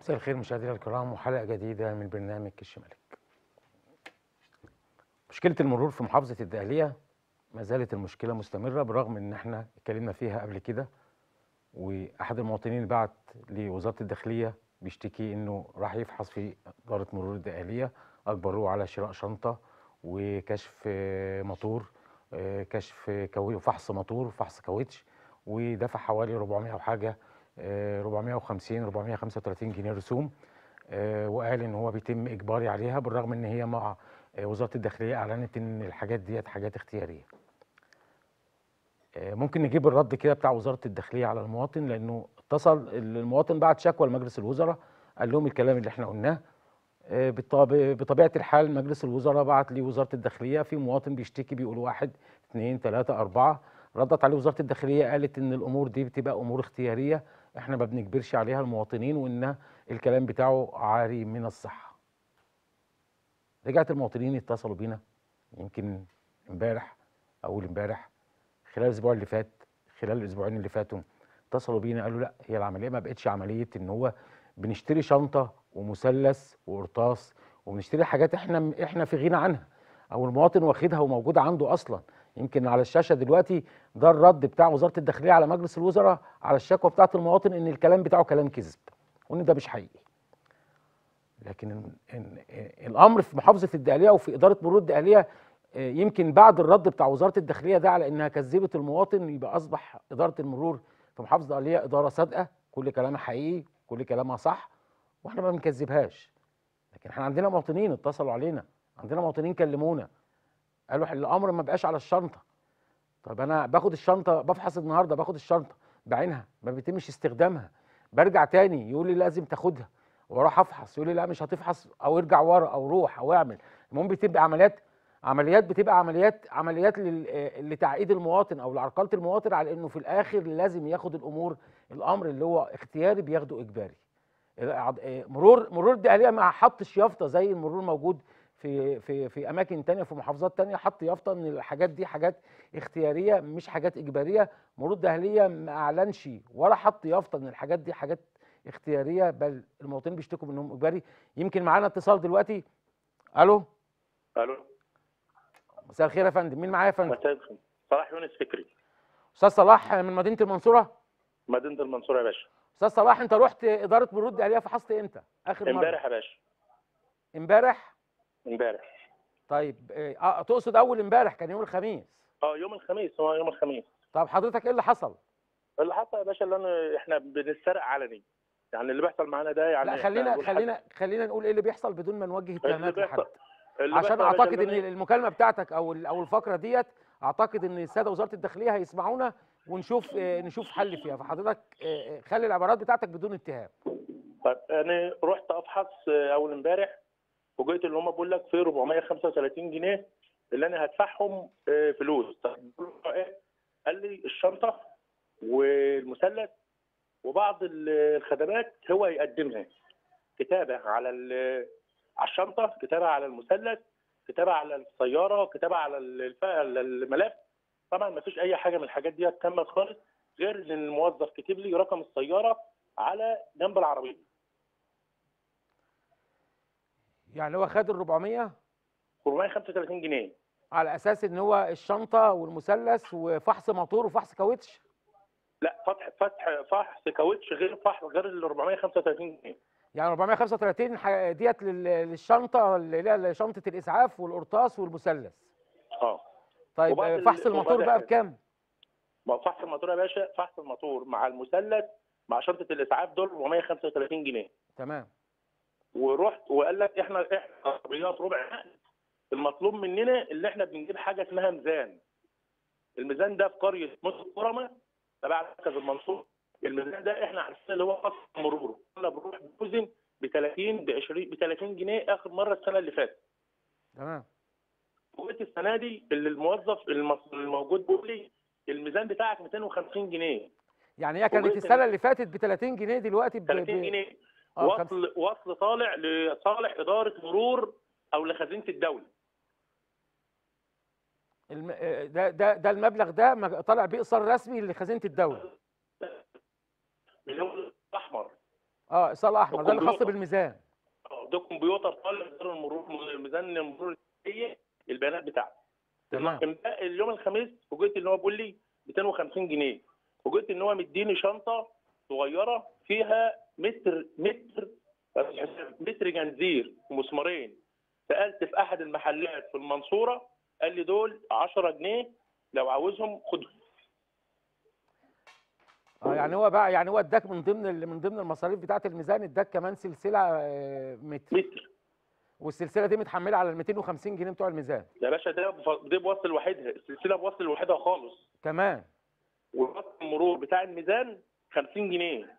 مساء الخير مشاهدينا الكرام وحلقه جديده من برنامج كش ملك. مشكله المرور في محافظه الدقهليه ما زالت المشكله مستمره بالرغم ان احنا اتكلمنا فيها قبل كده واحد المواطنين بعت لوزاره الداخليه بيشتكي انه راح يفحص في اداره مرور الدقهليه اجبروه على شراء شنطه وكشف موتور آه، كشف كاوي فحص موتور فحص كاوتش ودفع حوالي 400 وحاجه آه، 450 435 جنيه رسوم آه، وقال ان هو بيتم اجباري عليها بالرغم ان هي مع آه، وزاره الداخليه اعلنت ان الحاجات ديت حاجات اختياريه. آه، ممكن نجيب الرد كده بتاع وزاره الداخليه على المواطن لانه اتصل المواطن بعت شكوى لمجلس الوزراء قال لهم الكلام اللي احنا قلناه آه، بالطب- بطبيعه الحال مجلس الوزراء بعت لوزاره الداخليه في مواطن بيشتكي بيقول واحد اثنين ثلاثه اربعه ردت عليه وزاره الداخليه قالت ان الامور دي بتبقى امور اختياريه احنا ما بنجبرش عليها المواطنين وان الكلام بتاعه عاري من الصحه. رجعت المواطنين اتصلوا بينا يمكن امبارح اول امبارح خلال الاسبوع اللي فات خلال الاسبوعين اللي فاتوا اتصلوا بينا قالوا لا هي العمليه ما بقتش عمليه ان هو بنشتري شنطه ومثلث وقرطاس وبنشتري حاجات احنا احنا في غنى عنها او المواطن واخدها وموجوده عنده اصلا يمكن على الشاشه دلوقتي ده الرد بتاع وزاره الداخليه على مجلس الوزراء على الشكوى بتاعه المواطن ان الكلام بتاعه كلام كذب وان ده مش حقيقي لكن ال- ال- الامر في محافظه الدقهليه وفي اداره مرور الدقهليه آه، يمكن بعد الرد بتاع وزاره الداخليه ده على انها كذبت المواطن يبقى اصبح اداره المرور في محافظه الدقهليه اداره صادقه كل كلامها حقيقي كل كلامها صح واحنا ما بنكذبهاش لكن احنا عندنا مواطنين اتصلوا علينا عندنا مواطنين كلمونا قالوا الامر ما بقاش على الشنطه طب انا باخد الشنطه بفحص النهارده باخد الشنطه بعينها ما بيتمش استخدامها برجع تاني يقول لي لازم تاخدها واروح افحص يقول لي لا مش هتفحص او ارجع ورا او روح او اعمل المهم بتبقى عمليات عمليات بتبقى عمليات عمليات لل- آه، لتعقيد المواطن او لعرقله المواطن على انه في الاخر لازم ياخد الامور الامر اللي هو اختياري بياخده اجباري العض- آه، مرور مرور الدقهليه ما حطش يافطه زي المرور موجود في في في اماكن تانية في محافظات تانية حط يافطه ان الحاجات دي حاجات اختياريه مش حاجات اجباريه مرور الدقهليه ما اعلنش ولا حط يافطه ان الحاجات دي حاجات اختياريه بل المواطنين بيشتكوا منهم اجباري يمكن معانا اتصال دلوقتي الو الو مساء الخير يا فندم مين معايا يا فندم مساء الخير صلاح يونس فكري استاذ صلاح من مدينه المنصوره مدينه المنصوره يا باشا استاذ صلاح انت رحت اداره مرور الدقهليه فحصت امتى اخر مره امبارح يا باشا امبارح امبارح طيب اه آه، تقصد اول امبارح كان يوم الخميس اه يوم الخميس هو يوم الخميس طب حضرتك ايه اللي حصل اللي حصل يا باشا اللي انا احنا بنسرق علني يعني اللي بيحصل معانا ده يعني لا إحنا خلينا نقول حد- خلينا خلينا نقول ايه اللي بيحصل بدون ما نوجه اتهامات بيحصل- لحد اللي عشان بيحصل يا باشا اعتقد ان اللي أنا- المكالمه بتاعتك او ال- او الفقره ديت اعتقد ان الساده وزاره الداخليه هيسمعونا ونشوف آه، نشوف حل فيها فحضرتك آه، آه، خلي العبارات بتاعتك بدون اتهام طيب انا رحت افحص آه، اول امبارح وجيت اللي هم بيقول لك في 435 جنيه اللي انا هدفعهم آه، فلوس طب إيه؟ قال لي الشنطه والمثلث وبعض ال- الخدمات هو يقدمها كتابه على ال- على الشنطه كتابه على المثلث كتابه على السياره كتابه على الف- على الملف طبعا ما فيش اي حاجه من الحاجات دي تمت خالص غير ان الموظف كتب لي رقم السياره على جنب العربيه يعني هو خد ال 400 435 جنيه على اساس ان هو الشنطه والمثلث وفحص موتور وفحص كاوتش لا فتح فتح فحص كاوتش غير فحص غير ال 435 جنيه يعني 435 ح- ديت لل- للشنطه اللي هي شنطه الاسعاف والقرطاس والمثلث اه طيب وبعد آه، ال- فحص الموتور وبعد- بقى بكام ما هو فحص الموتور يا باشا فحص الموتور مع المثلث مع شنطه الاسعاف دول 435 جنيه تمام ورحت وقال لك احنا احنا عربيات ربع نقل المطلوب مننا اللي احنا بنجيب حاجه اسمها ميزان الميزان ده في قريه مصر الكرمه تبع مركز المنصور الميزان ده احنا عارفين اللي هو اصل مرور كنا بنروح بنوزن ب 30 ب 20 ب 30 جنيه اخر مره السنه اللي فاتت تمام وقت السنه دي اللي الموظف المص- الموجود بيقول لي الميزان بتاعك 250 جنيه يعني هي كانت وجزء- السنه اللي فاتت ب 30 جنيه دلوقتي ب 30 ب- جنيه اه خمسة. وصل وصل طالع لصالح اداره مرور او لخزينه الدوله الم... آه، ده ده ده المبلغ ده ما- طالع بيه ايصال رسمي لخزينه الدوله مليون احمر اه ايصال احمر ده اللي خاص الكمبيوتر. بالميزان آه، ده كمبيوتر طالع ميزان المرور ميزان المرور هي البيانات بتاعتي تمام امبارح- اليوم الخميس فوجئت ان هو بيقول لي 250 جنيه فوجئت ان هو مديني شنطه صغيره فيها متر متر متر جنزير ومسمارين سالت في احد المحلات في المنصوره قال لي دول 10 جنيه لو عاوزهم خدهم اه يعني هو بقى يعني هو اداك من ضمن ال- من ضمن المصاريف بتاعه الميزان اداك كمان سلسله آه، متر متر والسلسله دي متحمله على ال 250 جنيه بتوع الميزان يا باشا ده بف- ده بوصل لوحدها السلسله بوصل لوحدها خالص كمان وخط المرور بتاع الميزان 50 جنيه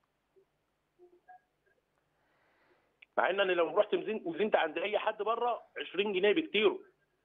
مع ان انا لو رحت مزين- وزنت عند اي حد بره 20 جنيه بكتير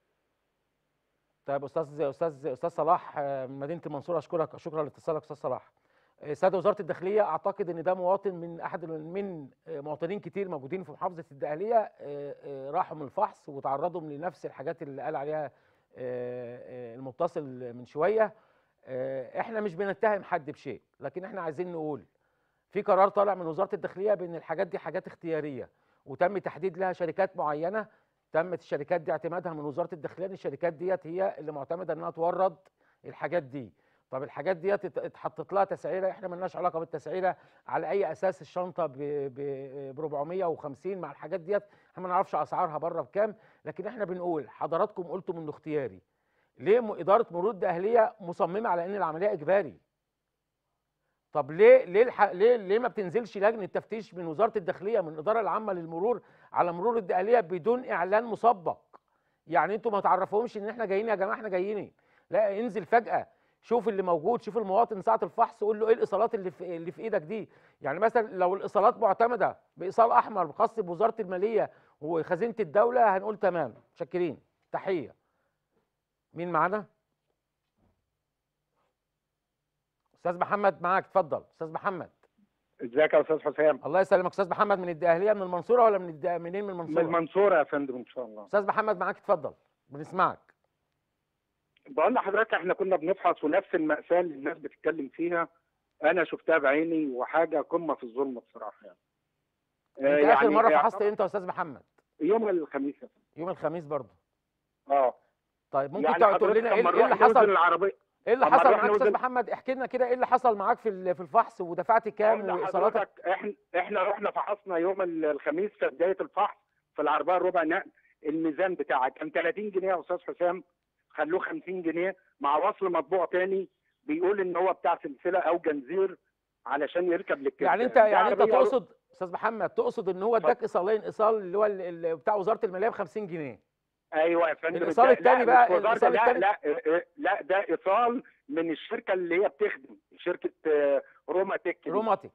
طيب استاذ استاذ استاذ صلاح آه، من مدينه المنصوره اشكرك شكرا لاتصالك استاذ صلاح آه، ساده وزاره الداخليه اعتقد ان ده مواطن من احد ال- من آه، مواطنين كتير موجودين في محافظه الدقهليه آه، آه، راحوا من الفحص وتعرضوا لنفس الحاجات اللي قال عليها آه، آه، المتصل من شويه آه، احنا مش بنتهم حد بشيء لكن احنا عايزين نقول في قرار طالع من وزاره الداخليه بان الحاجات دي حاجات اختياريه وتم تحديد لها شركات معينه تمت الشركات دي اعتمادها من وزاره الداخليه ان الشركات ديت هي اللي معتمده انها تورد الحاجات دي طب الحاجات ديت ات- اتحطت لها تسعيره احنا مالناش علاقه بالتسعيره على اي اساس الشنطه ب ب 450 مع الحاجات ديت احنا ما نعرفش اسعارها بره بكام لكن احنا بنقول حضراتكم قلتم انه اختياري ليه م- اداره مرور الداخليه مصممه على ان العمليه اجباري طب ليه ليه الح... ليه ليه ما بتنزلش لجنه تفتيش من وزاره الداخليه من الاداره العامه للمرور على مرور الدقهليه بدون اعلان مسبق يعني انتوا ما تعرفوهمش ان احنا جايين يا جماعه احنا جايين لا انزل فجاه شوف اللي موجود شوف المواطن ساعه الفحص قول له ايه الايصالات اللي في اللي في ايدك دي يعني مثلا لو الايصالات معتمده بايصال احمر خاص بوزاره الماليه وخزينه الدوله هنقول تمام شاكرين تحيه مين معانا استاذ محمد معاك اتفضل استاذ محمد ازيك يا استاذ حسام الله يسلمك استاذ محمد من الدقهليه من المنصوره ولا من الد... منين من من المنصوره المنصوره يا فندم ان شاء الله استاذ محمد معاك اتفضل بنسمعك بقول لحضرتك احنا كنا بنفحص ونفس المأساة اللي الناس بتتكلم فيها انا شفتها بعيني وحاجه قمه في الظلم بصراحه يعني انت آه، اخر مره يعني فحصت امتى يا استاذ محمد يوم الخميس يا فندم. يوم الخميس برضه اه طيب ممكن يعني تقعد تقول حضرتك لنا ايه لما إيه اللي نروح نوزن حصل العربيه ايه اللي لما حصل نروح معاك يا استاذ نوزن- محمد احكي لنا كده ايه اللي حصل معاك في ال- في الفحص ودفعت كام أقول وايصالاتك لحضرتك احنا احنا رحنا فحصنا يوم ال- الخميس في بدايه الفحص في العربيه الربع نقل الميزان بتاعك كان 30 جنيه يا استاذ حسام خلوه 50 جنيه مع وصل مطبوع تاني بيقول ان هو بتاع سلسله او جنزير علشان يركب للكرسي يعني انت يعني انت تقصد استاذ محمد تقصد ان هو اداك ايصالين ايصال اللي هو ال- ال- بتاع وزاره الماليه ب 50 جنيه ايوه يا فندم الإيصال ده- التاني لا، بقى، مش وزارة- الإيصال لا التاني- لا اه، لا ده ايصال من الشركه اللي هي بتخدم شركه اه، روما تك دي. روماتيك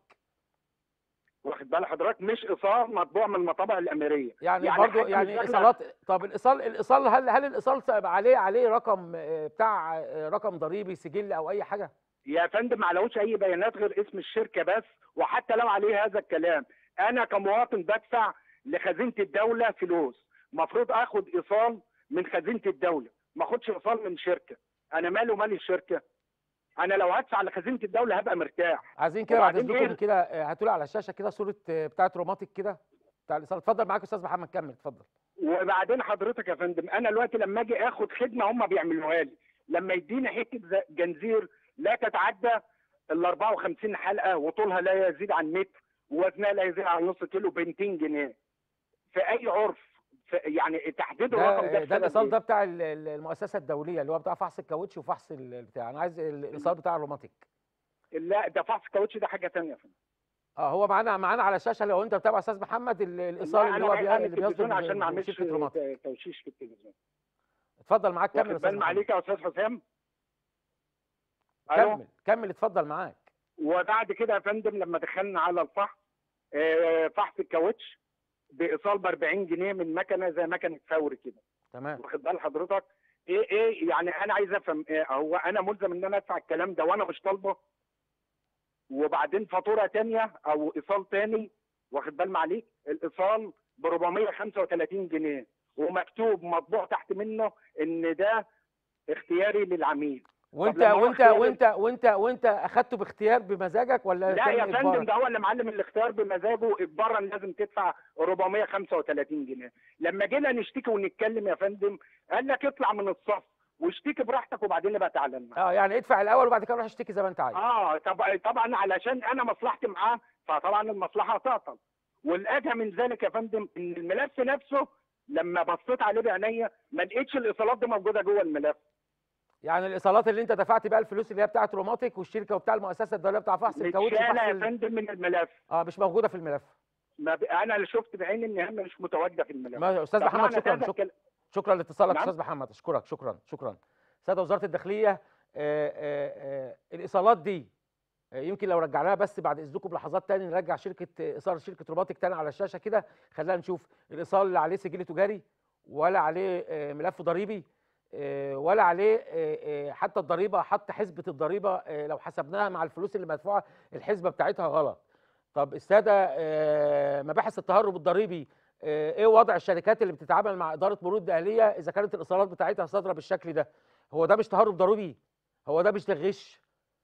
واخد بال حضرتك مش ايصال مطبوع من المطابع الاميريه يعني, يعني برضو حاجة مش يعني داخلة- ايصالات طب الايصال الايصال هل هل الايصال صعب عليه عليه رقم آه، بتاع آه، رقم ضريبي سجل او اي حاجه يا فندم ما عليهوش اي بيانات غير اسم الشركه بس وحتى لو عليه هذا الكلام انا كمواطن بدفع لخزينه الدوله فلوس المفروض اخد ايصال من خزينه الدوله ما اخدش ايصال من شركه انا مالي ومال الشركه انا لو هدفع لخزينه الدوله هبقى مرتاح عايزين كده بعد وبعدين اذنكم إيه؟ كده آه، هاتوا لي على الشاشه كده صوره آه، بتاعه روماتيك كده بتاع الايصال اتفضل معاك يا استاذ محمد كمل اتفضل وبعدين حضرتك يا فندم انا دلوقتي لما اجي اخد خدمه هم بيعملوها لي لما يديني حته ز- جنزير لا تتعدى ال 54 حلقه وطولها لا يزيد عن متر ووزنها لا يزيد عن نص كيلو ب 200 جنيه في اي عرف في يعني تحديد الرقم ده ده ده بسبب الايصال إيه؟ ده بتاع ال- ال- المؤسسه الدوليه اللي هو بتاع فحص الكاوتش وفحص ال- البتاع انا عايز ال- الايصال بتاع الروماتيك لا ده فحص الكاوتش ده حاجه ثانيه يا فندم اه هو معانا معانا على الشاشه لو انت متابع استاذ محمد ال- الايصال لا، اللي هو انا بي- بعمل اللي بيصدر التلفزيون من- عشان ما من اعملش شركه روماتيك توشيش في التلفزيون اتفضل معاك كمل يا واخد استاذ بال محمد عليك يا استاذ حسام ألو؟ كمل كمل اتفضل معاك وبعد كده يا فندم لما دخلنا على الفحص آه، فحص الكاوتش بايصال ب 40 جنيه من مكنه زي مكنه فوري كده تمام واخد بال حضرتك ايه ايه يعني انا عايز افهم إيه هو انا ملزم ان انا ادفع الكلام ده وانا مش طالبه وبعدين فاتوره تانية او ايصال تاني واخد بال معليك الايصال ب 435 جنيه ومكتوب مطبوع تحت منه ان ده اختياري للعميل وانت لما هو وانت اختيار- وانت وانت وانت اخدته باختيار بمزاجك ولا لا كان يا إجبارا؟ فندم ده هو اللي معلم الاختيار بمزاجه اجبارا لازم تدفع 435 جنيه لما جينا نشتكي ونتكلم يا فندم قال لك اطلع من الصف واشتكي براحتك وبعدين نبقى تعالى معاك اه يعني ادفع الاول وبعد كده روح اشتكي زي ما انت عايز اه طب طبعا علشان انا مصلحتي معاه فطبعا المصلحه تعطل والاجهى من ذلك يا فندم ان الملف نفسه لما بصيت عليه بعينيا ما لقيتش الايصالات دي موجوده جوه الملف يعني الايصالات اللي انت دفعت بيها الفلوس اللي هي بتاعت روماتيك والشركه وبتاع المؤسسه الدوليه بتاع فحص الكاوتش متشاله وفحص يا ال- فندم من الملف اه مش موجوده في الملف ما ب... انا اللي شفت بعيني ان هي مش متواجده في الملف ما استاذ طب محمد معنى شكرا هذا شكرا الكلام- شكرا لاتصالك نعم. استاذ محمد اشكرك شكرا شكرا ساده وزاره الداخليه آه، آه، آه، الايصالات دي آه، يمكن لو رجعناها بس بعد اذنكم بلحظات تاني نرجع شركه آه، ايصال شركه روباتيك تاني على الشاشه كده خلينا نشوف الايصال اللي عليه سجل تجاري ولا عليه آه، ملف ضريبي آه، ولا عليه آه، آه، حتى الضريبه حتى حسبه الضريبه آه، لو حسبناها مع الفلوس اللي مدفوعه الحسبه بتاعتها غلط طب الساده آه، مباحث التهرب الضريبي آه، ايه وضع الشركات اللي بتتعامل مع اداره مرور الداخليه اذا كانت الايصالات بتاعتها صادره بالشكل ده هو ده مش تهرب ضريبي هو ده مش تغش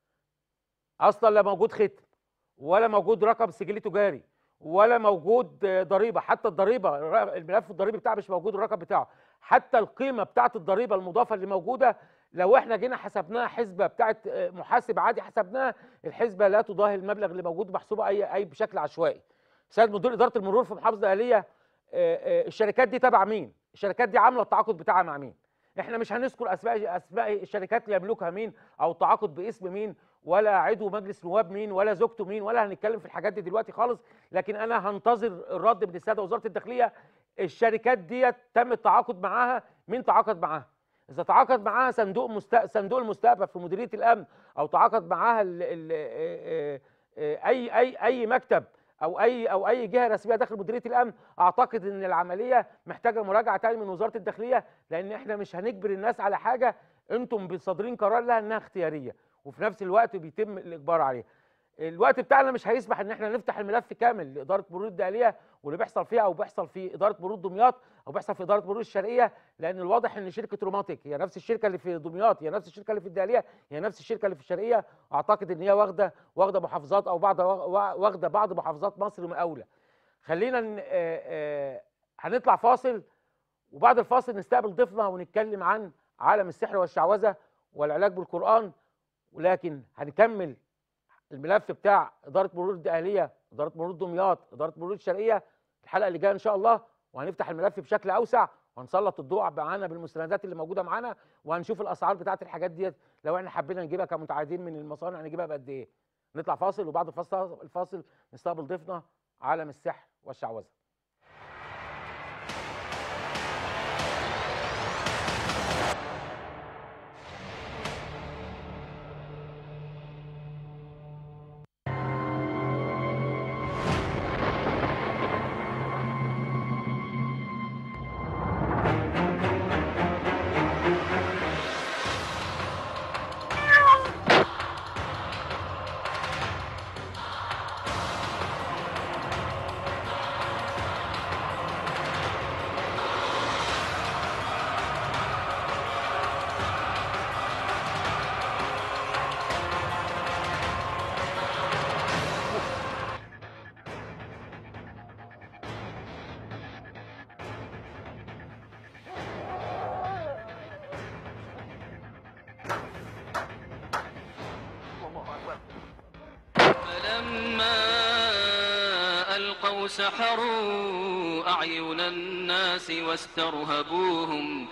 اصلا لا موجود ختم ولا موجود رقم سجل تجاري ولا موجود آه، ضريبه حتى الضريبه الر- الملف الضريبي بتاعه مش موجود الرقم بتاعه حتى القيمه بتاعه الضريبه المضافه اللي موجوده لو احنا جينا حسبناها حسبه بتاعه آه، محاسب عادي حسبناها الحسبه لا تضاهي المبلغ اللي موجود محسوبه اي اي بشكل عشوائي سيد مدير اداره المرور في محافظه الاهليه آه، آه، الشركات دي تبع مين الشركات دي عامله التعاقد بتاعها مع مين احنا مش هنذكر اسماء اسماء الشركات اللي يملكها مين او التعاقد باسم مين ولا عضو مجلس نواب مين ولا زوجته مين ولا هنتكلم في الحاجات دي دلوقتي خالص لكن انا هنتظر الرد من الساده وزاره الداخليه الشركات ديت تم التعاقد معاها مين تعاقد معاها اذا تعاقد معاها صندوق مست... صندوق المستقبل في مديريه الامن او تعاقد معاها ال... ال... آه، آه، اي اي اي مكتب او اي او اي جهه رسميه داخل مديريه الامن اعتقد ان العمليه محتاجه مراجعه تاني من وزاره الداخليه لان احنا مش هنجبر الناس على حاجه انتم بتصدرين قرار لها انها اختياريه وفي نفس الوقت بيتم الاجبار عليها الوقت بتاعنا مش هيسمح ان احنا نفتح الملف كامل لاداره مرور الداخليه واللي بيحصل فيها او بيحصل في اداره مرور دمياط او بيحصل في اداره مرور الشرقيه لان الواضح ان شركه روماتيك هي نفس الشركه اللي في دمياط هي نفس الشركه اللي في الداخليه هي نفس الشركه اللي في الشرقيه اعتقد ان هي واخده واخده محافظات او بعض واخده بعض محافظات مصر مقاوله خلينا ن- آه، آه، هنطلع فاصل وبعد الفاصل نستقبل ضيفنا ونتكلم عن عالم السحر والشعوذه والعلاج بالقران ولكن هنكمل الملف بتاع اداره مرور الدقهليه اداره مرور دمياط اداره مرور الشرقيه الحلقه اللي جايه ان شاء الله وهنفتح الملف بشكل اوسع وهنسلط الضوء معانا بالمستندات اللي موجوده معانا وهنشوف الاسعار بتاعت الحاجات ديت لو احنا حبينا نجيبها كمتعايدين من المصانع نجيبها بقد ايه نطلع فاصل وبعد الفاصل الفاصل نستقبل ضيفنا عالم السحر والشعوذه فلما ألقوا سحروا أعين الناس واسترهبوهم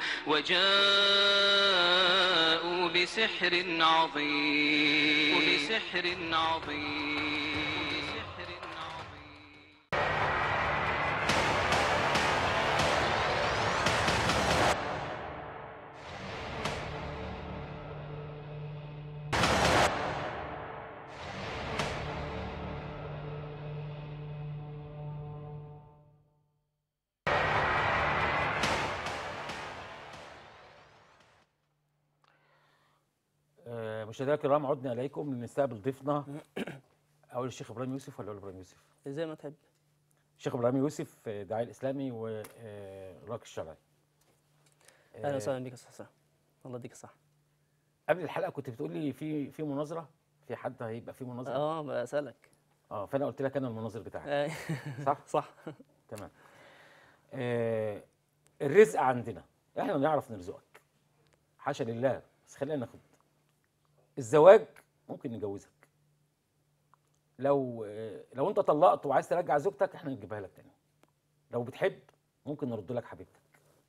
وجاءوا بسحر عظيم بسحر عظيم بسحر عظيم آه، مشاهدينا الكرام عدنا اليكم لنستقبل ضيفنا اول الشيخ ابراهيم يوسف ولا أول ابراهيم يوسف؟ زي ما تحب الشيخ ابراهيم يوسف آه، داعي الاسلامي والراقي الشرعي اهلا وسهلا بك يا استاذ حسام الله يديك الصحه قبل الحلقه كنت بتقول لي في في مناظره في حد هيبقى في مناظره اه بسالك اه فانا قلت لك انا المناظر بتاعك آه، صح صح تمام آه الرزق عندنا احنا نعرف نرزقك حاشا لله بس خلينا ناخد الزواج ممكن نجوزك لو آه لو انت طلقت وعايز ترجع زوجتك احنا نجيبها لك تاني لو بتحب ممكن نرد لك حبيبتك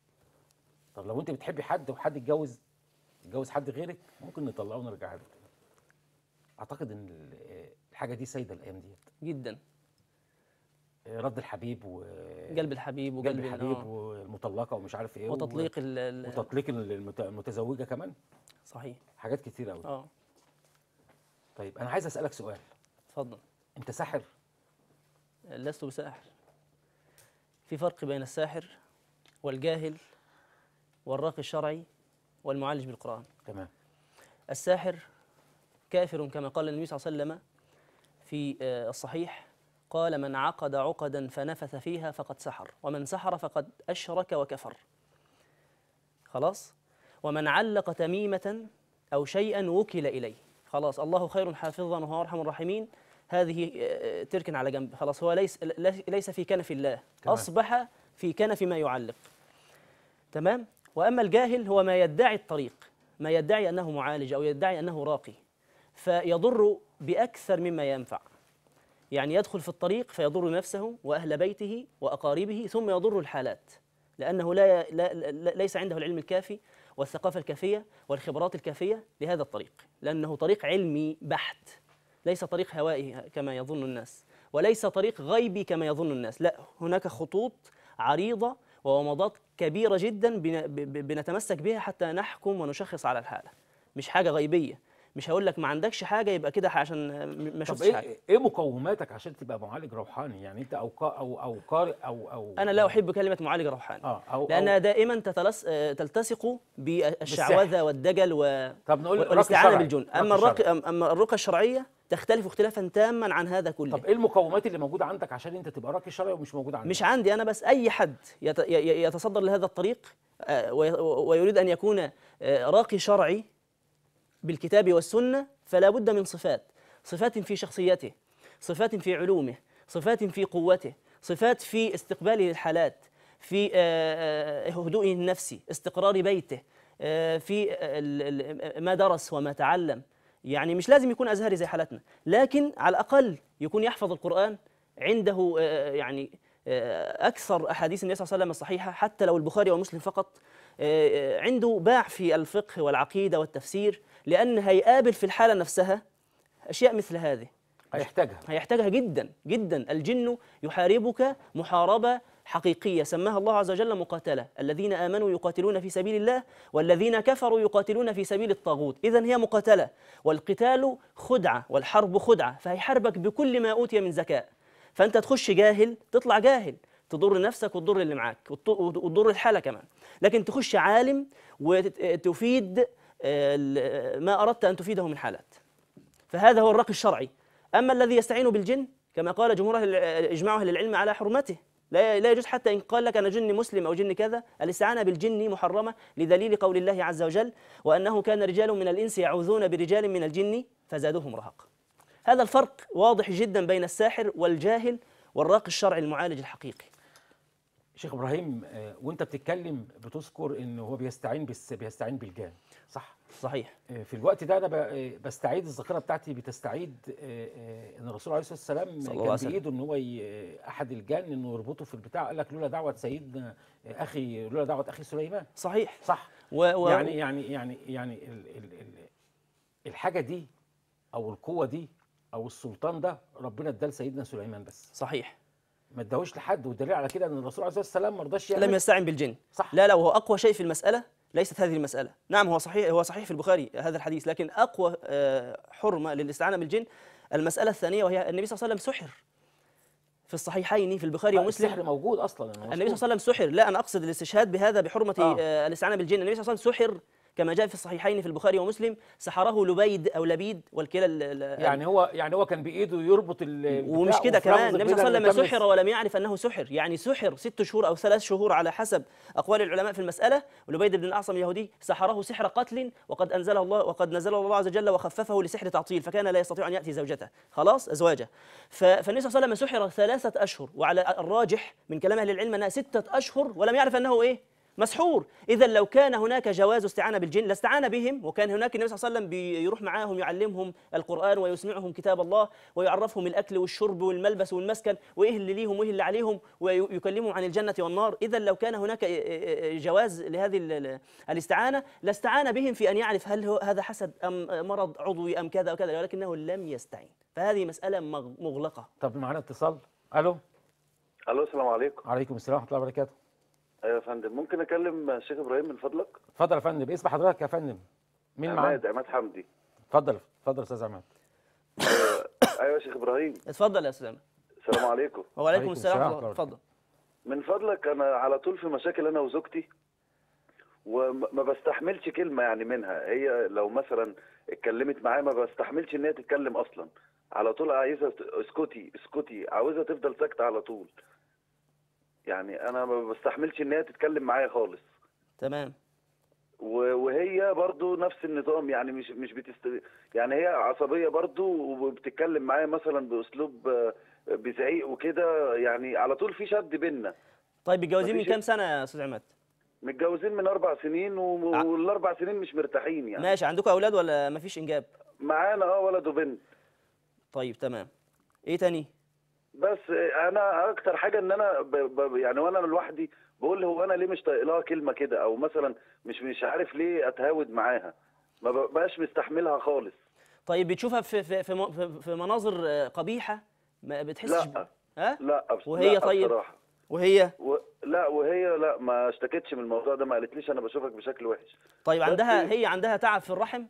طب لو انت بتحبي حد وحد اتجوز اتجوز حد غيرك ممكن نطلقه ونرجعها له تاني اعتقد ان ال- آه، الحاجه دي سايده الايام ديت جدا آه، رد الحبيب و قلب الحبيب قلب وقلب ال- الحبيب آه. والمطلقه ومش عارف ايه و- وتطليق ال- ال- وتطليق المت- المتزوجه كمان صحيح حاجات كتير قوي اه طيب انا عايز اسالك سؤال اتفضل انت ساحر لست بساحر في فرق بين الساحر والجاهل والراقي الشرعي والمعالج بالقرآن تمام الساحر كافر كما قال النبي صلى الله عليه وسلم في آه، الصحيح قال من عقد عقدا فنفث فيها فقد سحر ومن سحر فقد أشرك وكفر خلاص ومن علق تميمة أو شيئا وكل إليه خلاص الله خير حافظا وهو أرحم الراحمين هذه آه، تركن على جنب خلاص هو ليس ليس في كنف الله تمام. أصبح في كنف ما يعلق تمام واما الجاهل هو ما يدعي الطريق ما يدعي انه معالج او يدعي انه راقي فيضر باكثر مما ينفع يعني يدخل في الطريق فيضر نفسه واهل بيته واقاربه ثم يضر الحالات لانه لا, لا, لا ليس عنده العلم الكافي والثقافه الكافيه والخبرات الكافيه لهذا الطريق لانه طريق علمي بحت ليس طريق هوائي كما يظن الناس وليس طريق غيبي كما يظن الناس لا هناك خطوط عريضه وومضات كبيره جدا بن- ب- ب- بنتمسك بها حتى نحكم ونشخص على الحاله مش حاجه غيبيه مش هقول لك ما عندكش حاجه يبقى كده عشان ما طب شفتش حاجه ايه ايه مقوماتك عشان تبقى معالج روحاني يعني انت او قا او او قارئ او او انا لا احب كلمه معالج روحاني اه او لانها أو دائما تتلس آه، تلتصق بالشعوذه والدجل و... طب نقول راقي والاستعانه شرعي. بالجن راقي اما الرقي شرعي. اما الرقى الشرعيه تختلف اختلافا تاما عن هذا كله طب ايه المقومات اللي موجوده عندك عشان انت تبقى راقي شرعي ومش موجوده عندك مش عندي انا بس اي حد يت- ي- ي- يتصدر لهذا الطريق آه، وي- ويريد ان يكون آه، راقي شرعي بالكتاب والسنه فلا بد من صفات صفات في شخصيته صفات في علومه صفات في قوته صفات في استقباله للحالات في آه، آه، هدوئه النفسي استقرار بيته آه، في آه، ال- ال- ما درس وما تعلم يعني مش لازم يكون أزهري زي حالتنا لكن على الأقل يكون يحفظ القرآن عنده آه، يعني آه، أكثر أحاديث النبي صلى الله عليه وسلم الصحيحة حتى لو البخاري ومسلم فقط آه، آه، عنده باع في الفقه والعقيدة والتفسير لأن هيقابل في الحالة نفسها أشياء مثل هذه هيحتاجها هيحتاجها جدا جدا الجن يحاربك محاربة حقيقية سماها الله عز وجل مقاتلة الذين آمنوا يقاتلون في سبيل الله والذين كفروا يقاتلون في سبيل الطاغوت إذا هي مقاتلة والقتال خدعة والحرب خدعة فهيحاربك بكل ما أوتي من ذكاء فأنت تخش جاهل تطلع جاهل تضر نفسك وتضر اللي معاك وت- وتضر الحالة كمان لكن تخش عالم وتفيد آه، ال- ما أردت أن تفيده من حالات فهذا هو الرقي الشرعي أما الذي يستعين بالجن كما قال جمهور أهل إجماع أهل العلم على حرمته لا لا يجوز حتى إن قال لك أنا جني مسلم أو جني كذا الاستعانة بالجن محرمة لدليل قول الله عز وجل وأنه كان رجال من الإنس يعوذون برجال من الجن فزادوهم رهقا هذا الفرق واضح جدا بين الساحر والجاهل والراقي الشرعي المعالج الحقيقي شيخ ابراهيم آه، وانت بتتكلم بتذكر ان هو بيستعين بس بيستعين بالجان صح صحيح آه، في الوقت ده انا ب- آه، بستعيد الذاكره بتاعتي بتستعيد آه، آه، ان الرسول عليه الصلاه والسلام صلى الله كان عليه وسلم. بايده ان هو ي- آه، احد الجان انه يربطه في البتاع قال لك لولا دعوه سيدنا آه، اخي لولا دعوه اخي سليمان صحيح صح و و يعني يعني يعني يعني ال ال ال الحاجه دي او القوه دي او السلطان ده ربنا اداه لسيدنا سليمان بس صحيح ما اداهوش لحد والدليل على كده ان الرسول عليه الصلاه والسلام ما رضاش لم يعمل يستعن بالجن صح لا لا وهو اقوى شيء في المساله ليست هذه المساله نعم هو صحيح هو صحيح في البخاري هذا الحديث لكن اقوى آه، حرمه للاستعانه بالجن المساله الثانيه وهي النبي صلى الله عليه وسلم سحر في الصحيحين في البخاري ومسلم السحر موجود اصلا النبي صلى الله عليه وسلم سحر لا انا اقصد الاستشهاد بهذا بحرمه آه. آه. الاستعانه بالجن النبي صلى الله عليه وسلم سحر كما جاء في الصحيحين في البخاري ومسلم سحره لبيد او لبيد والكلا ال- ال- يعني هو يعني هو كان بايده يربط ال ومش البتاع كده وفي كمان لحظة النبي صلى كده الله عليه وسلم يتمس. سحر ولم يعرف انه سحر يعني سحر ست شهور او ثلاث شهور على حسب اقوال العلماء في المساله ولبيد بن الاعصم اليهودي سحره سحر قتل وقد انزله الله وقد نزله الله عز وجل وخففه لسحر تعطيل فكان لا يستطيع ان ياتي زوجته خلاص ازواجه ف- فالنبي صلى الله عليه وسلم سحر ثلاثه اشهر وعلى الراجح من كلام اهل العلم انها سته اشهر ولم يعرف انه ايه مسحور اذا لو كان هناك جواز استعانه بالجن لاستعان بهم وكان هناك النبي صلى الله عليه وسلم بيروح معاهم يعلمهم القران ويسمعهم كتاب الله ويعرفهم الاكل والشرب والملبس والمسكن وايه اللي ليهم وايه اللي عليهم ويكلمهم عن الجنه والنار اذا لو كان هناك جواز لهذه ال- ال- الاستعانه لاستعان بهم في ان يعرف هل هو هذا حسد ام مرض عضوي ام كذا وكذا ولكنه لم يستعين فهذه مساله مغ- مغلقه طب معانا اتصال الو الو السلام عليكم عليكم السلام ورحمه الله وبركاته ايوه يا فندم ممكن اكلم الشيخ ابراهيم من فضلك اتفضل يا فندم اسم حضرتك يا فندم مين معانا عماد عماد حمدي اتفضل اتفضل يا استاذ عماد ايوه يا شيخ ابراهيم اتفضل يا اسلام السلام عليكم وعليكم عليكم السلام السلام ورحمة الله. ورحمة اتفضل من فضلك انا على طول في مشاكل انا وزوجتي وما بستحملش كلمه يعني منها هي لو مثلا اتكلمت معايا ما بستحملش ان هي تتكلم اصلا على طول عايزه ت- اسكتي اسكتي عاوزها تفضل ساكته على طول يعني انا ما بستحملش ان هي تتكلم معايا خالص تمام و- وهي برضو نفس النظام يعني مش مش بتست يعني هي عصبيه برضو وبتتكلم معايا مثلا باسلوب آه، بزعيق وكده يعني على طول في شد بينا طيب متجوزين من مفيش- كام سنه يا استاذ عماد متجوزين من اربع سنين و- ع- والاربع سنين مش مرتاحين يعني ماشي عندكم اولاد ولا مفيش انجاب معانا اه ولد وبنت طيب تمام ايه تاني بس انا اكتر حاجه ان انا ب... ب... يعني وانا لوحدي بقول هو انا ليه مش طايق لها كلمه كده او مثلا مش مش عارف ليه اتهاود معاها ما بقاش مستحملها خالص طيب بتشوفها في في في, م- في, في مناظر آه، قبيحه ما بتحسش لا. ها لا بس وهي لا طيب؟ بصراحه وهي و... لا وهي لا ما اشتكتش من الموضوع ده ما قالتليش انا بشوفك بشكل وحش طيب بس- عندها هي عندها تعب في الرحم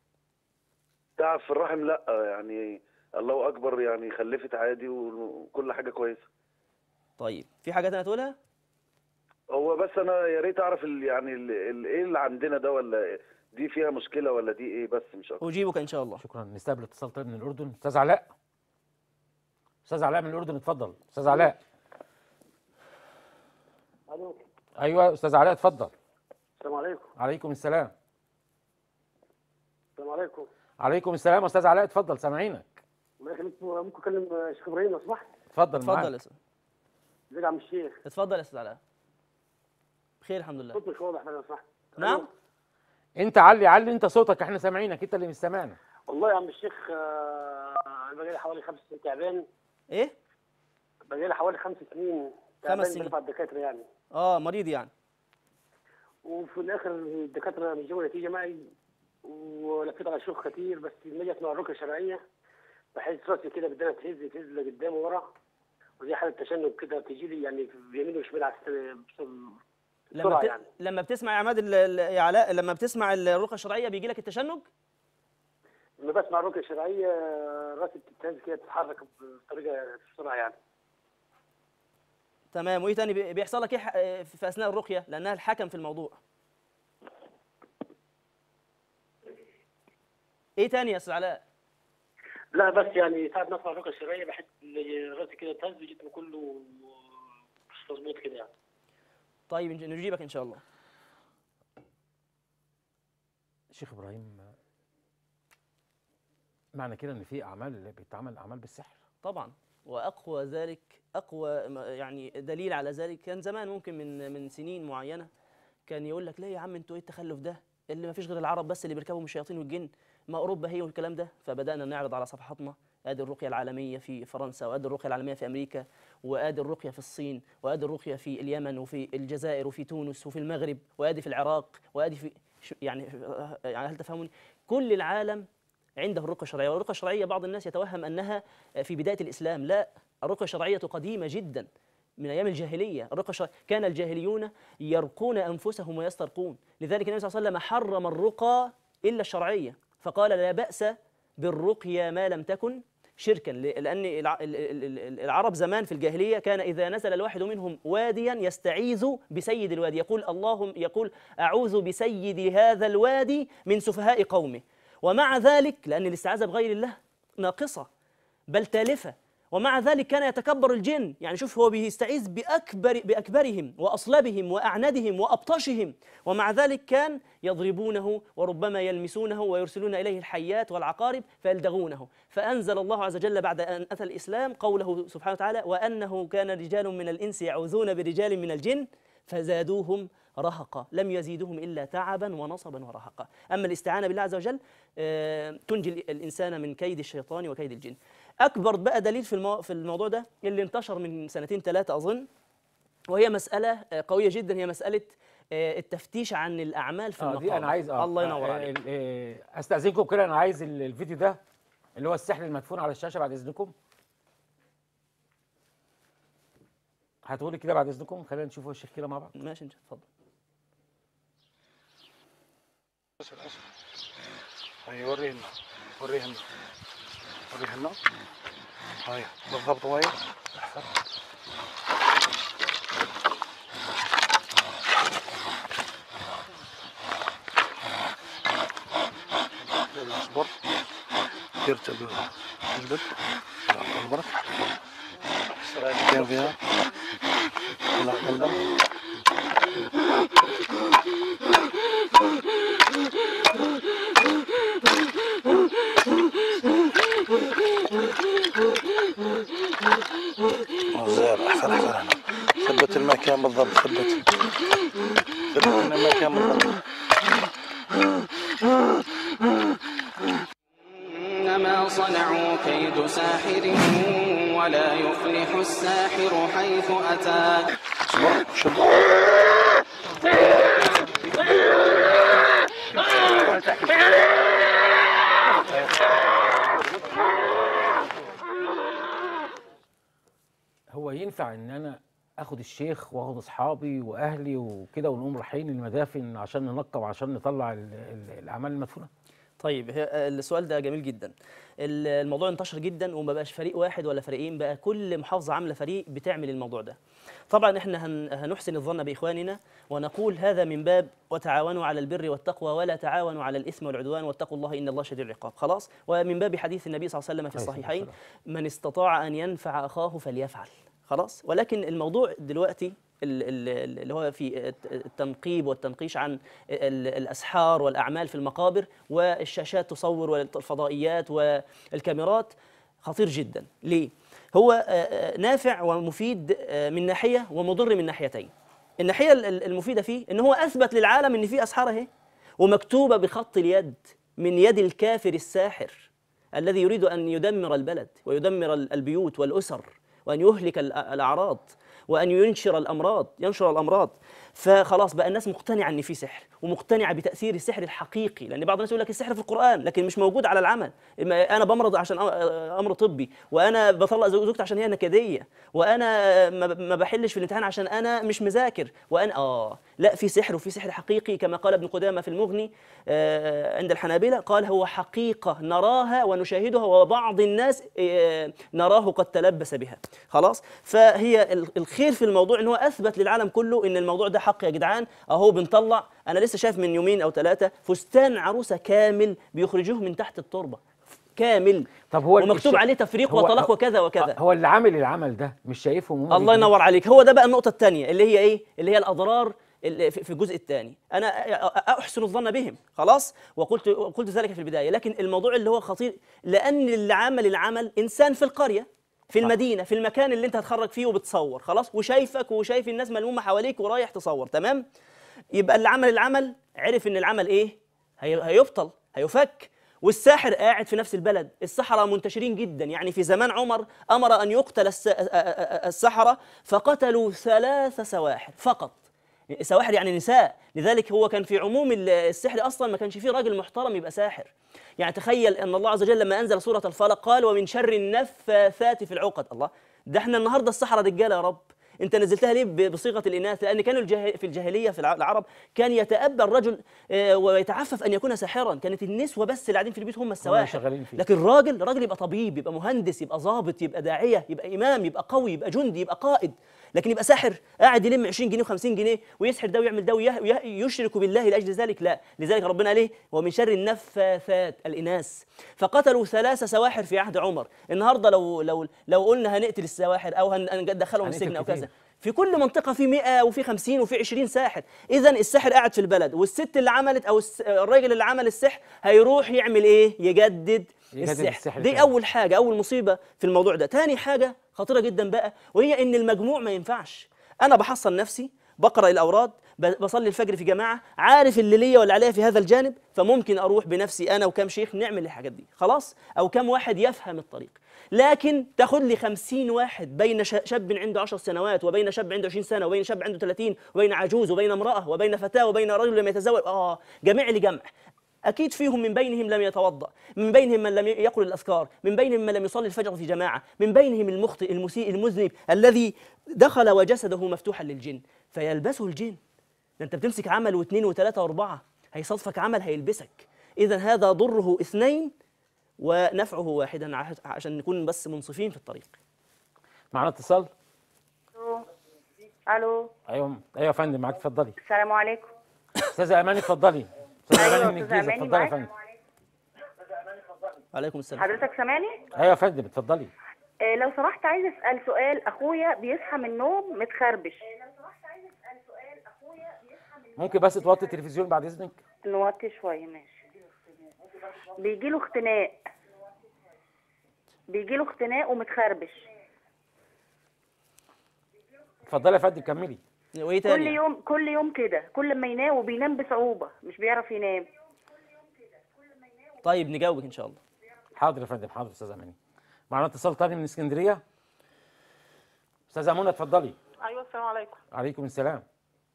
تعب في الرحم لا يعني الله اكبر يعني خلفت عادي وكل حاجه كويسه طيب في حاجه تانية تقولها هو بس انا يا ريت اعرف ال... يعني ال... ال... ايه اللي عندنا ده ولا دي فيها مشكله ولا دي ايه بس مش اكتر اجيبك ان شاء الله شكرا نستقبل اتصال طيب من الاردن استاذ علاء استاذ علاء من الاردن اتفضل استاذ علاء الو ايوه استاذ علاء اتفضل السلام عليكم عليكم السلام السلام عليكم عليكم السلام يا استاذ علاء اتفضل سامعينك الله يخليك ممكن اكلم شيخ ابراهيم لو سمحت اتفضل اتفضل معاك يا استاذ ازيك يا عم الشيخ اتفضل يا استاذ علاء بخير الحمد لله صوت مش واضح لو سمحت نعم ألو. انت علي علي انت صوتك احنا سامعينك انت اللي مش سامعنا والله يا عم الشيخ آه، انا بقالي حوالي خمس سنين تعبان ايه بقالي حوالي خمس سنين تعبان سنين. بدفع الدكاتره يعني اه مريض يعني وفي الاخر الدكاتره مش جابوا نتيجه معي ولفيت على شيوخ كتير بس لما جت مع الركن الشرعيه بحس راسي كده بدنا تهز تهز لقدام ورا وزي حاله تشنج كده تيجي لي يعني بيمين وشمال على الس- لما بسرعه بت... يعني لما بتسمع يا عماد ال- ال- يا علاء لما بتسمع الرقى الشرعيه بيجي لك التشنج لما بسمع الركن الشرعيه راسي بتتهز كده تتحرك بطريقه بسرعه يعني تمام وايه تاني بي- بيحصل لك ايه ح- آه، في اثناء الرقيه لانها الحكم في الموضوع ايه تاني يا استاذ علاء لا بس يعني ساعة ما اسمع الرقية الشرعية بحس إن راسي كده تهز وجسمي كله مش مظبوط كده يعني طيب نج- نجيبك ان شاء الله شيخ ابراهيم معنى كده ان في اعمال بيتعمل اعمال بالسحر طبعا واقوى ذلك اقوى م- يعني دليل على ذلك كان زمان ممكن من من سنين معينه كان يقول لك ليه يا عم انتوا ايه التخلف ده اللي ما فيش غير العرب بس اللي بيركبوا من الشياطين والجن ما اوروبا هي والكلام ده فبدانا نعرض على صفحاتنا ادي الرقيه العالميه في فرنسا وادي الرقيه العالميه في امريكا وادي الرقيه في الصين وادي الرقيه في اليمن وفي الجزائر وفي تونس وفي المغرب وادي في العراق وادي في شو- يعني يعني هل تفهموني كل العالم عنده الرقية الشرعية والرقية الشرعية بعض الناس يتوهم أنها في بداية الإسلام لا الرقية الشرعية قديمة جدا من أيام الجاهلية الرقية الشرعية كان الجاهليون يرقون أنفسهم ويسترقون لذلك النبي صلى الله عليه وسلم حرم الرقى إلا الشرعية فقال لا بأس بالرقية ما لم تكن شركا ل- لان الع- ال- ال- ال- العرب زمان في الجاهليه كان اذا نزل الواحد منهم واديا يستعيذ بسيد الوادي يقول اللهم يقول اعوذ بسيد هذا الوادي من سفهاء قومه ومع ذلك لان الاستعاذه بغير الله ناقصه بل تالفه ومع ذلك كان يتكبر الجن يعني شوف هو بيستعيذ بأكبر بأكبرهم وأصلبهم وأعندهم وأبطشهم ومع ذلك كان يضربونه وربما يلمسونه ويرسلون إليه الحيات والعقارب فيلدغونه فأنزل الله عز وجل بعد أن أتى الإسلام قوله سبحانه وتعالى وأنه كان رجال من الإنس يعوذون برجال من الجن فزادوهم رهقا لم يزيدهم إلا تعبا ونصبا ورهقا أما الاستعانة بالله عز وجل آه، تنجي ال- الإنسان من كيد الشيطان وكيد الجن أكبر بقى دليل في المو... في الموضوع ده اللي انتشر من سنتين ثلاثة أظن وهي مسألة آه، قوية جدا هي مسألة آه، التفتيش عن الأعمال في اه المقابر دي انا عايز اه الله ينور آه، عليك ال- آه، استاذنكم كده انا عايز ال- الفيديو ده اللي هو السحر المدفون على الشاشه بعد اذنكم هتقولي كده بعد اذنكم خلينا نشوفه الشيخ كده مع بعض ماشي اتفضل هاي ورينا وريهن وريهن هاي بالضبط وين يلا اصبر ترتب اجبد اصبر كيف فيها لا قلبك زين احسن احسن هنا ثبت المكان بالضبط ثبت ثبت المكان بالضبط إنما صنعوا كيد ساحر ولا يفلح الساحر حيث أتى اصبر شد هو ينفع ان انا اخد الشيخ واخد اصحابي واهلي وكده ونقوم رايحين المدافن عشان ننقب وعشان نطلع ال- ال- الاعمال المدفونه طيب هي- السؤال ده جميل جدا ال- الموضوع انتشر جدا وما بقاش فريق واحد ولا فريقين بقى كل محافظة عاملة فريق بتعمل الموضوع ده طبعا احنا هن- هنحسن الظن بإخواننا ونقول هذا من باب وتعاونوا على البر والتقوى ولا تعاونوا على الإثم والعدوان واتقوا الله إن الله شديد العقاب خلاص ومن باب حديث النبي صلى الله عليه وسلم في عليه الصلاة الصحيحين والسلام. من استطاع أن ينفع أخاه فليفعل خلاص ولكن الموضوع دلوقتي ال- ال- اللي هو في الت- التنقيب والتنقيش عن ال- الأسحار والأعمال في المقابر والشاشات تصور والفضائيات والكاميرات خطير جدا ليه؟ هو آه، آه، نافع ومفيد آه، من ناحية ومضر من ناحيتين الناحية ال- ال- المفيدة فيه إن هو أثبت للعالم إن في أسحار أهي ومكتوبة بخط اليد من يد الكافر الساحر الذي يريد أن يدمر البلد ويدمر ال- البيوت والأسر وأن يهلك ال- الأعراض وأن ينشر الأمراض ينشر الأمراض فخلاص بقى الناس مقتنعة أن في سحر ومقتنعة بتأثير السحر الحقيقي لأن بعض الناس يقول لك السحر في القرآن لكن مش موجود على العمل إما أنا بمرض عشان أ- أمر طبي وأنا بطلق زو- زوجتي عشان هي نكدية وأنا ما ب- ما بحلش في الامتحان عشان أنا مش مذاكر وأنا آه لا في سحر وفي سحر حقيقي كما قال ابن قدامة في المغني آه، عند الحنابلة قال هو حقيقة نراها ونشاهدها وبعض الناس آه، نراه قد تلبس بها خلاص فهي ال- الخير في الموضوع ان هو اثبت للعالم كله ان الموضوع ده حق يا جدعان اهو بنطلع انا لسه شايف من يومين او ثلاثه فستان عروسه كامل بيخرجوه من تحت التربه كامل طب هو ومكتوب الشيخ- عليه تفريق هو- وطلاق هو- وكذا وكذا هو اللي عامل العمل ده مش شايفهم هم الله بيجروا؟ ينور عليك هو ده بقى النقطة الثانية اللي هي إيه؟ اللي هي الأضرار اللي في في الجزء الثاني أنا أحسن الظن بهم خلاص وقلت قلت ذلك في البداية لكن الموضوع اللي هو خطير لأن اللي عمل العمل إنسان في القرية في المدينة في المكان اللي أنت هتخرج فيه وبتصور خلاص وشايفك وشايف الناس ملمومة حواليك ورايح تصور تمام؟ يبقى اللي عمل العمل عرف إن العمل إيه؟ هي- هيبطل هيفك والساحر قاعد في نفس البلد السحرة منتشرين جدا يعني في زمان عمر أمر أن يقتل الس- السحرة فقتلوا ثلاث سواحر فقط سواحر يعني نساء لذلك هو كان في عموم ال- السحر أصلا ما كانش فيه راجل محترم يبقى ساحر يعني تخيل أن الله عز وجل لما أنزل سورة الفلق قال ومن شر النفاثات في العقد الله ده احنا النهاردة السحرة رجالة يا رب انت نزلتها ليه ب- بصيغه الاناث لان كانوا الجاه... في الجاهليه في الع- العرب كان يتأبى الرجل آه، ويتعفف ان يكون ساحرا كانت النسوه بس اللي قاعدين في البيت هم السواحر شغالين فيه. لكن الراجل الراجل يبقى طبيب يبقى مهندس يبقى ضابط يبقى داعيه يبقى امام يبقى قوي يبقى جندي يبقى قائد لكن يبقى ساحر قاعد يلم 20 جنيه و50 جنيه ويسحر ده ويعمل ده ويه- ويه- يشرك بالله لاجل ذلك لا لذلك ربنا قال ايه ومن شر النفاثات الاناث فقتلوا ثلاث سواحر في عهد عمر النهارده لو لو لو قلنا هنقتل السواحر او هن- هندخلهم هنقتل السجن او كتير. كذا في كل منطقة في 100 وفي 50 وفي 20 ساحر، إذا الساحر قاعد في البلد والست اللي عملت أو الس- الراجل اللي عمل السحر هيروح يعمل إيه؟ يجدد, يجدد السحر. السحر دي تاني. أول حاجة أول مصيبة في الموضوع ده، تاني حاجة خطيرة جدا بقى وهي إن المجموع ما ينفعش، أنا بحصن نفسي بقرأ الأوراد ب- بصلي الفجر في جماعة عارف اللي ليا واللي عليا في هذا الجانب فممكن أروح بنفسي أنا وكم شيخ نعمل الحاجات دي خلاص أو كم واحد يفهم الطريق لكن تاخد لي خمسين واحد بين ش- شاب عنده عشر سنوات وبين شاب عنده عشرين سنة وبين شاب عنده ثلاثين وبين عجوز وبين امرأة وبين فتاة وبين رجل لم يتزوج آه جميع لجمع أكيد فيهم من بينهم لم يتوضأ من بينهم من لم يقل الأذكار من بينهم من لم يصلي الفجر في جماعة من بينهم المخطئ المسيء المذنب الذي دخل وجسده مفتوحا للجن فيلبسه الجن ده أنت بتمسك عمل واثنين وثلاثة وأربعة هيصادفك عمل هيلبسك إذا هذا ضره اثنين ونفعه واحدا عش- عشان نكون بس منصفين في الطريق معانا اتصال الو ايوه ايوه يا فندم معاك اتفضلي السلام عليكم استاذه اماني اتفضلي استاذه أيوة، اماني من أستاذة الجيزه أماني اتفضلي يا معاك. فندم عليكم السلام حضرتك سامعني ايوه يا فندم اتفضلي آه لو سمحت عايز اسال سؤال اخويا بيصحى من النوم متخربش ممكن بس توطي التلفزيون بعد اذنك نوطي شويه ماشي بيجي له اختناق بيجي له اختناق ومتخربش اتفضلي يا فندم كملي وايه كل تاني يوم كل يوم كده كل ما ينام وبينام بصعوبه مش بيعرف ينام طيب نجاوبك ان شاء الله حاضر يا فندم حاضر استاذه اماني معانا اتصال تاني من اسكندريه استاذه منى اتفضلي ايوه السلام عليكم عليكم السلام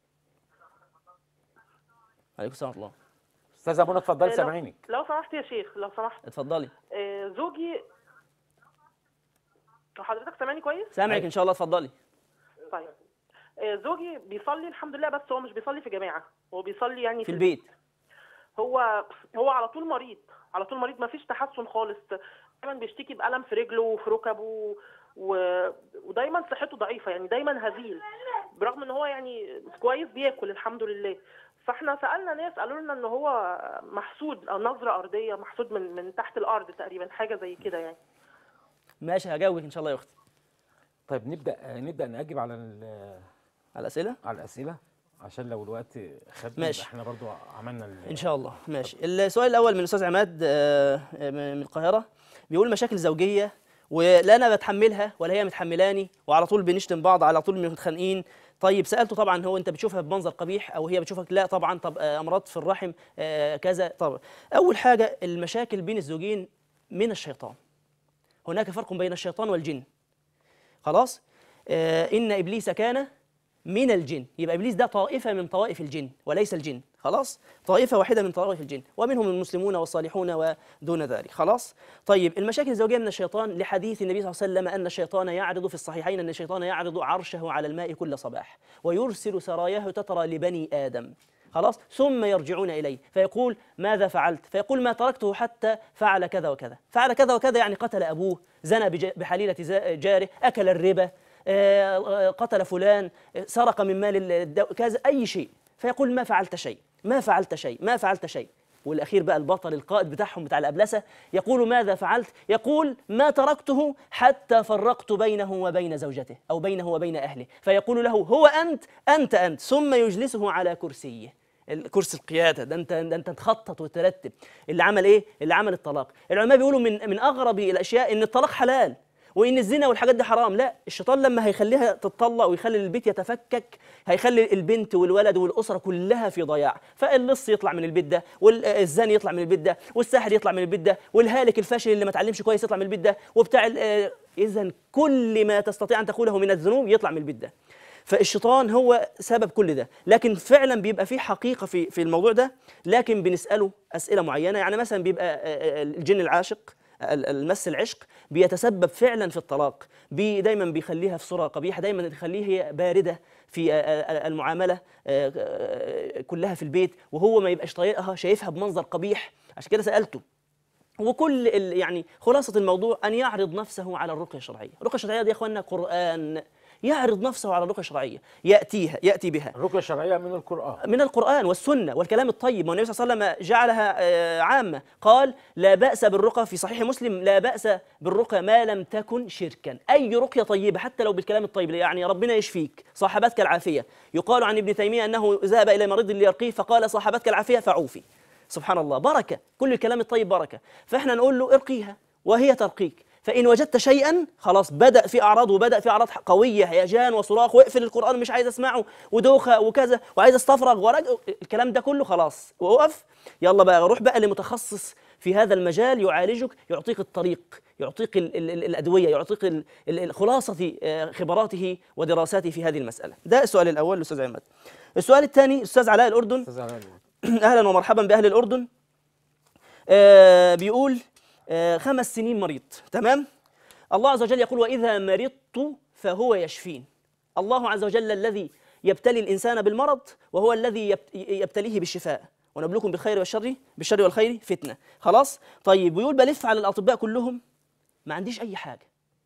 عليكم السلام ورحمه الله استاذه منى اتفضلي لو- سامعينك لو سمحت يا شيخ لو سمحت اتفضلي آه، زوجي حضرتك سامعني كويس سامعك ان شاء الله اتفضلي طيب آه، زوجي بيصلي الحمد لله بس هو مش بيصلي في جماعه هو بيصلي يعني في البيت هو هو على طول مريض على طول مريض ما فيش تحسن خالص دايما بيشتكي بألم في رجله وفي ركبه و... ودايما صحته ضعيفة يعني دايما هزيل برغم ان هو يعني كويس بياكل الحمد لله فاحنا سألنا ناس قالوا لنا ان هو محسود او نظرة أرضية محسود من من تحت الأرض تقريبا حاجة زي كده يعني ماشي هجاوبك ان شاء الله يا اختي طيب نبدا نبدا نجيب على ال- على الاسئله على الاسئله عشان لو الوقت خدنا ماشي. يبقى احنا برضو عملنا ال- ان شاء الله ماشي السؤال الاول من الاستاذ عماد آه، آه، من القاهره بيقول مشاكل زوجيه ولا انا بتحملها ولا هي متحملاني وعلى طول بنشتم بعض على طول متخانقين طيب سالته طبعا هو انت بتشوفها بمنظر قبيح او هي بتشوفك لا طبعا طب آه، امراض في الرحم آه، كذا طب اول حاجه المشاكل بين الزوجين من الشيطان هناك فرق بين الشيطان والجن خلاص آه ان ابليس كان من الجن يبقى ابليس ده طائفه من طوائف الجن وليس الجن خلاص طائفه واحده من طوائف الجن ومنهم المسلمون والصالحون ودون ذلك خلاص طيب المشاكل الزوجيه من الشيطان لحديث النبي صلى الله عليه وسلم ان الشيطان يعرض في الصحيحين ان الشيطان يعرض عرشه على الماء كل صباح ويرسل سراياه تترى لبني ادم خلاص ثم يرجعون اليه فيقول ماذا فعلت فيقول ما تركته حتى فعل كذا وكذا فعل كذا وكذا يعني قتل ابوه زنى بج- بحليله زا- جاره اكل الربا آه، قتل فلان آه، سرق من مال الدو... كذا اي شيء فيقول ما فعلت شيء ما فعلت شيء ما فعلت شيء والاخير بقى البطل القائد بتاعهم بتاع الابلسه يقول ماذا فعلت يقول ما تركته حتى فرقت بينه وبين زوجته او بينه وبين اهله فيقول له هو انت انت انت ثم يجلسه على كرسيه كرسي القياده ده انت ده انت تخطط وترتب اللي عمل ايه اللي عمل الطلاق العلماء بيقولوا من من اغرب الاشياء ان الطلاق حلال وان الزنا والحاجات دي حرام لا الشيطان لما هيخليها تتطلق ويخلي البيت يتفكك هيخلي البنت والولد والاسره كلها في ضياع فاللص يطلع من البيت ده والزاني يطلع من البيت ده والساحر يطلع من البيت ده والهالك الفاشل اللي ما اتعلمش كويس يطلع من البيت ده وبتاع اذا كل ما تستطيع ان تقوله من الذنوب يطلع من البيت ده فالشيطان هو سبب كل ده لكن فعلا بيبقى في حقيقه في في الموضوع ده لكن بنساله اسئله معينه يعني مثلا بيبقى آه، آه، الجن العاشق ال- المس العشق بيتسبب فعلا في الطلاق بي دايما بيخليها في صوره قبيحه دايما يخليها هي بارده في آه، آه، المعامله آه، آه، كلها في البيت وهو ما يبقاش طايقها شايفها بمنظر قبيح عشان كده سالته وكل ال- يعني خلاصة الموضوع أن يعرض نفسه على الرقية الشرعية، الرقية الشرعية دي يا إخواننا قرآن يعرض نفسه على الرقية الشرعية يأتيها يأتي بها الرقية الشرعية من القرآن من القرآن والسنة والكلام الطيب ما هو النبي صلى الله عليه وسلم جعلها آه، عامة قال لا بأس بالرقى في صحيح مسلم لا بأس بالرقى ما لم تكن شركا أي رقية طيبة حتى لو بالكلام الطيب يعني ربنا يشفيك صاحبتك العافية يقال عن ابن تيمية أنه ذهب إلى مريض ليرقيه فقال صاحبتك العافية فعوفي سبحان الله بركة كل الكلام الطيب بركة فإحنا نقول له ارقيها وهي ترقيك فإن وجدت شيئا خلاص بدأ في أعراض وبدأ في أعراض قوية هيجان وصراخ واقفل القرآن مش عايز أسمعه ودوخة وكذا وعايز أستفرغ ورج الكلام ده كله خلاص وقف يلا بقى روح بقى لمتخصص في هذا المجال يعالجك يعطيك الطريق يعطيك ال ال ال الأدوية يعطيك ال ال ال- خلاصة آه، خبراته ودراساته في هذه المسألة ده السؤال الأول الأستاذ عماد السؤال الثاني أستاذ علاء الأردن أستاذ علاء. اهلا ومرحبا باهل الاردن آه بيقول آه خمس سنين مريض تمام الله عز وجل يقول واذا مرضت فهو يشفين الله عز وجل الذي يبتلي الانسان بالمرض وهو الذي يبت- يبتليه بالشفاء ونبلوكم بالخير والشر بالشر والخير فتنه خلاص طيب بيقول بلف على الاطباء كلهم ما عنديش اي حاجه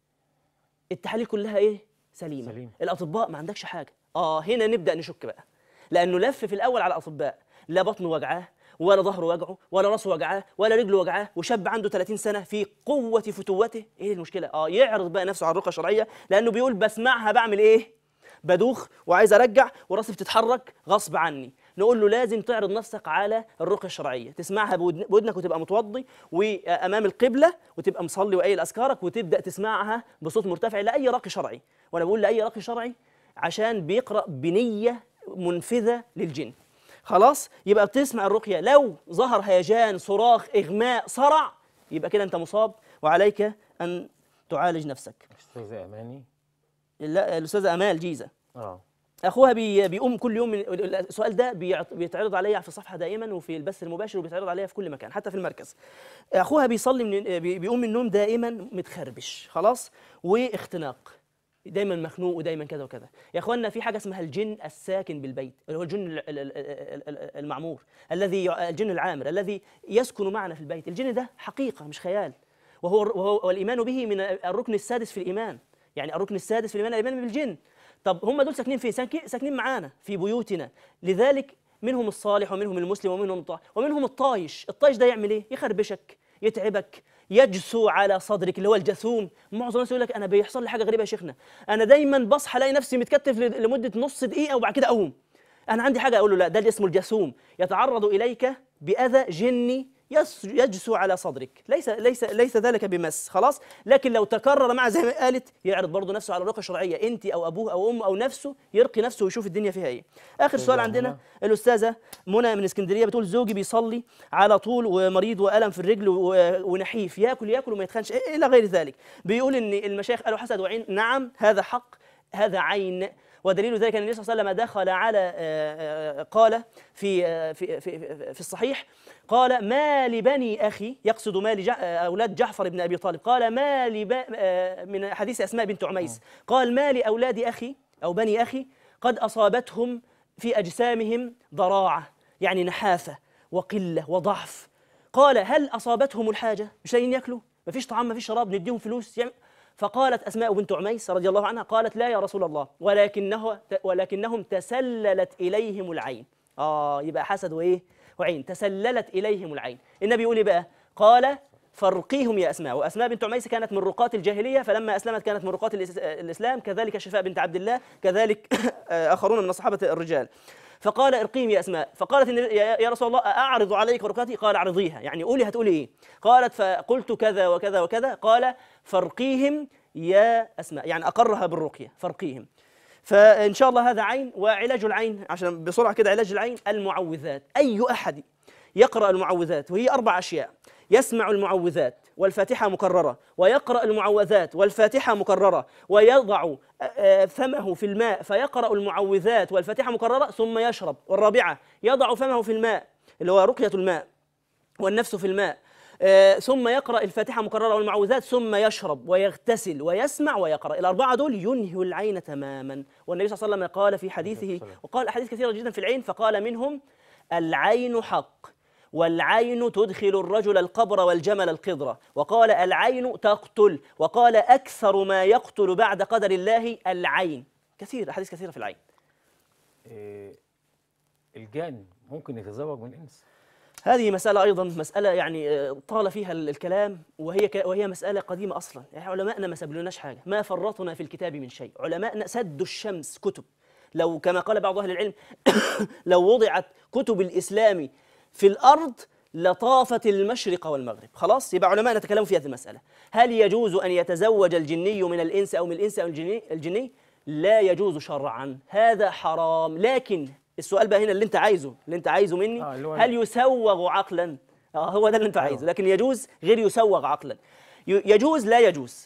التحاليل كلها ايه سليمه سليم. الاطباء ما عندكش حاجه اه هنا نبدا نشك بقى لانه لف في الاول على الاطباء لا بطنه وجعاه ولا ظهره وجعه ولا راسه وجعاه ولا رجله وجعاه وشاب عنده 30 سنه في قوه فتوته ايه المشكله اه يعرض بقى نفسه على الرقيه الشرعيه لانه بيقول بسمعها بعمل ايه بدوخ وعايز ارجع وراسي بتتحرك غصب عني نقول له لازم تعرض نفسك على الرقيه الشرعيه تسمعها بودن- بودنك وتبقى متوضي وامام القبله وتبقى مصلي وقايل اذكارك وتبدا تسمعها بصوت مرتفع لاي راقي شرعي وانا بقول لاي راقي شرعي عشان بيقرا بنيه منفذه للجن خلاص يبقى بتسمع الرقيه لو ظهر هيجان صراخ اغماء صرع يبقى كده انت مصاب وعليك ان تعالج نفسك أستاذ أماني لا الاستاذه امال جيزه اه اخوها بي بيقوم كل يوم من السؤال ده بيعط- بيتعرض عليا في الصفحه دائما وفي البث المباشر وبيتعرض عليا في كل مكان حتى في المركز اخوها بيصلي من بي- بيقوم من النوم دائما متخربش خلاص واختناق دايما مخنوق ودايما كذا وكذا يا اخوانا في حاجه اسمها الجن الساكن بالبيت اللي هو الجن ال- ال- ال- ال- ال- المعمور الذي يع- الجن العامر الذي يسكن معنا في البيت الجن ده حقيقه مش خيال وهو وهو والايمان به من الركن السادس في الايمان يعني الركن السادس في الايمان الايمان بالجن طب هم دول ساكنين فين ساكن- ساكنين معانا في بيوتنا لذلك منهم الصالح ومنهم المسلم ومنهم الطائش ومنهم الطايش الطايش ده يعمل ايه يخربشك يتعبك يجسو على صدرك اللي هو الجثوم معظم الناس يقول لك انا بيحصل لي حاجه غريبه يا شيخنا انا دايما بصحى الاقي نفسي متكتف ل- لمده نص دقيقه وبعد كده اقوم انا عندي حاجه اقول له لا ده اللي اسمه الجسوم يتعرض اليك باذى جني يس- يجسو على صدرك ليس ليس ليس ذلك بمس خلاص لكن لو تكرر مع زي ما قالت يعرض برضه نفسه على الرقيه الشرعيه انت او ابوه او امه او نفسه يرقي نفسه ويشوف الدنيا فيها ايه اخر سؤال عندنا الاستاذه منى من اسكندريه بتقول زوجي بيصلي على طول ومريض والم في الرجل و- ونحيف ياكل ياكل وما يتخنش إيه- الى غير ذلك بيقول ان المشايخ قالوا حسد وعين نعم هذا حق هذا عين ودليل ذلك ان النبي صلى الله عليه وسلم دخل على آه، آه، قال في آه، في في في- في الصحيح قال ما لبني اخي يقصد ما لجع آه، اولاد جعفر بن ابي طالب قال ما لب آه، من حديث اسماء بنت عميس قال ما لاولاد اخي او بني اخي قد اصابتهم في اجسامهم ضراعه يعني نحافه وقله وضعف قال هل اصابتهم الحاجه مش لاقيين ياكلوا مفيش طعام مفيش شراب نديهم فلوس يعمل فقالت اسماء بنت عميس رضي الله عنها قالت لا يا رسول الله ولكنه ولكنهم تسللت اليهم العين اه يبقى حسد وايه وعين تسللت اليهم العين النبي يقول ايه بقى قال فرقيهم يا اسماء واسماء بنت عميس كانت من رقاة الجاهليه فلما اسلمت كانت من رقاة الإس- الاسلام كذلك شفاء بنت عبد الله كذلك اخرون من الصحابه الرجال فقال ارقيهم يا اسماء فقالت إن يا يا رسول الله اعرض عليك رقاتي قال اعرضيها يعني قولي هتقولي ايه قالت فقلت كذا وكذا وكذا قال فارقيهم يا اسماء يعني اقرها بالرقيه فارقيهم فان شاء الله هذا عين وعلاج العين عشان بسرعه كده علاج العين المعوذات اي احد يقرا المعوذات وهي اربع اشياء يسمع المعوذات والفاتحه مكرره ويقرا المعوذات والفاتحه مكرره ويضع آه، آه، فمه في الماء فيقرا المعوذات والفاتحه مكرره ثم يشرب والرابعه يضع فمه في الماء اللي هو رقيه الماء والنفس في الماء آه، ثم يقرأ الفاتحة مكررة والمعوذات ثم يشرب ويغتسل ويسمع ويقرأ الأربعة دول ينهي العين تماما والنبي صلى الله عليه وسلم قال في حديثه وقال أحاديث كثيرة جدا في العين فقال منهم العين حق والعين تدخل الرجل القبر والجمل القدرة وقال العين تقتل وقال أكثر ما يقتل بعد قدر الله العين كثير أحاديث كثيرة في العين إيه، الجان ممكن يتزوج من الانس هذه مسألة أيضا مسألة يعني آه، طال فيها ال- الكلام وهي ك- وهي مسألة قديمة أصلا يعني علماءنا ما سابلوناش حاجة ما فرطنا في الكتاب من شيء علماءنا سدوا الشمس كتب لو كما قال بعض أهل العلم لو وضعت كتب الإسلام في الأرض لطافت المشرق والمغرب خلاص يبقى علماءنا تكلموا في هذه المسألة هل يجوز أن يتزوج الجني من الإنس أو من الإنس أو الجني, الجني؟ لا يجوز شرعا هذا حرام لكن السؤال بقى هنا اللي انت عايزه اللي انت عايزه مني آه، اللي هو- هل يسوغ عقلا اه هو ده اللي انت عايزه لكن يجوز غير يسوغ عقلا ي- يجوز لا يجوز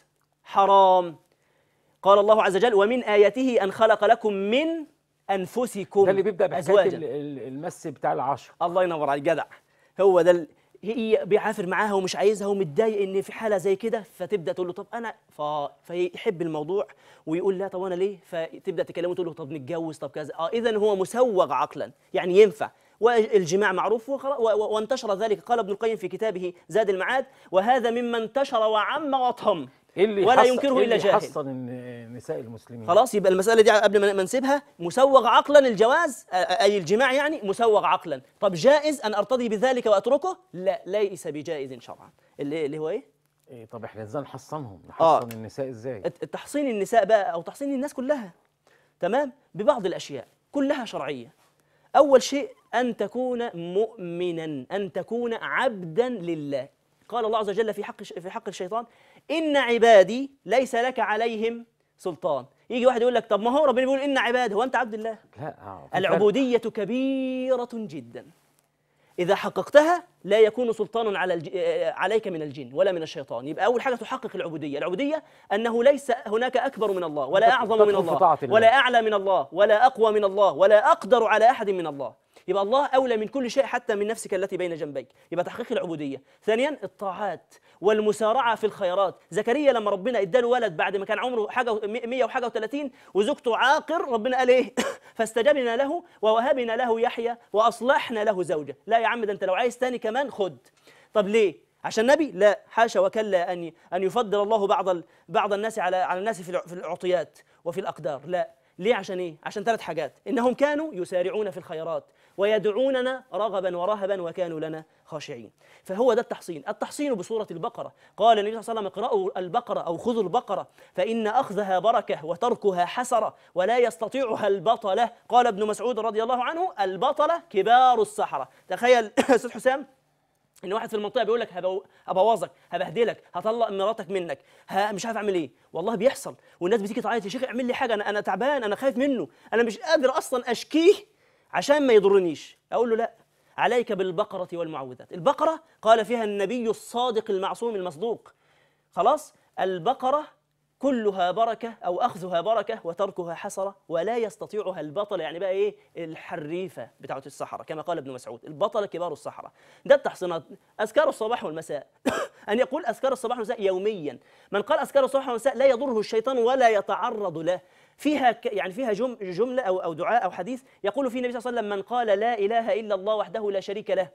حرام قال الله عز وجل ومن آياته أن خلق لكم من أنفسكم ده اللي بيبدا بحكايه أزواجا ال- ال- المس بتاع العشر الله ينور عليك جدع هو ده ال- هي بيعافر معاها ومش عايزها ومتضايق ان في حاله زي كده فتبدا تقول له طب انا ف... فيحب الموضوع ويقول لا طب انا ليه فتبدا تكلمه تقول له طب نتجوز طب كذا اه اذا هو مسوغ عقلا يعني ينفع والجماع معروف وخلا- و- و- وانتشر ذلك قال ابن القيم في كتابه زاد المعاد وهذا مما انتشر وعم وطم ايه اللي ولا يحصن- ينكره إيه الا اللي جاهل يحصن إن نساء المسلمين خلاص يبقى المسألة دي قبل ما ما نسيبها مسوغ عقلا الجواز آ- أي الجماع يعني مسوغ عقلا طب جائز أن أرتضي بذلك وأتركه لا ليس بجائز شرعا اللي, اللي هو إيه إيه طب احنا ازاي نحصنهم آه. نحصن النساء ازاي الت- تحصين النساء بقى أو تحصين الناس كلها تمام ببعض الأشياء كلها شرعية أول شيء أن تكون مؤمنا أن تكون عبدا لله قال الله عز وجل في حق في حق الشيطان إن عبادي ليس لك عليهم سلطان يجي واحد يقول لك طب ما هو ربنا بيقول إن عبادي هو أنت عبد الله لا آه، في فرق. العبودية كبيرة جدا إذا حققتها لا يكون سلطان على الج... آه، عليك من الجن ولا من الشيطان يبقى أول حاجة تحقق العبودية العبودية أنه ليس هناك أكبر من الله ولا تدخل- أعظم من تدخل في الله طاعة الله. ولا أعلى من الله ولا أقوى من الله ولا أقدر على أحد من الله يبقى الله أولى من كل شيء حتى من نفسك التي بين جنبيك يبقى تحقيق العبودية ثانيا الطاعات والمسارعة في الخيرات زكريا لما ربنا اداله ولد بعد ما كان عمره حاجة و- 100 وحاجة و30 وزوجته عاقر ربنا قال ايه فاستجبنا له ووهبنا له يحيى وأصلحنا له زوجة لا يا عم ده انت لو عايز تاني كمان خد طب ليه عشان نبي لا حاشا وكلا ان ان يفضل الله بعض ال- بعض الناس على على الناس في الع- في العطيات وفي الاقدار لا ليه عشان ايه عشان ثلاث حاجات انهم كانوا يسارعون في الخيرات ويدعوننا رغبا ورهبا وكانوا لنا خاشعين فهو ده التحصين التحصين بصورة البقرة قال النبي صلى الله عليه وسلم اقرأوا البقرة أو خذوا البقرة فإن أخذها بركة وتركها حسرة ولا يستطيعها البطلة قال ابن مسعود رضي الله عنه البطلة كبار السحرة تخيل أستاذ حسام ان واحد في المنطقه بيقول لك هبو- هبوظك هبهدلك هطلق مراتك منك ها مش عارف اعمل ايه والله بيحصل والناس بتيجي تعيط يا شيخ اعمل لي حاجه انا انا تعبان انا خايف منه انا مش قادر اصلا اشكيه عشان ما يضرنيش اقول له لا عليك بالبقره والمعوذات البقره قال فيها النبي الصادق المعصوم المصدوق خلاص البقرة كلها بركة أو أخذها بركة وتركها حسرة ولا يستطيعها البطل يعني بقى إيه الحريفة بتاعة الصحراء كما قال ابن مسعود البطل كبار الصحراء ده التحصينات أذكار الصباح والمساء أن يقول أذكار الصباح والمساء يوميا من قال أذكار الصباح والمساء لا يضره الشيطان ولا يتعرض له فيها ك- يعني فيها جم جملة أو أو دعاء أو حديث يقول فيه النبي صلى الله عليه وسلم من قال لا إله إلا الله وحده لا شريك له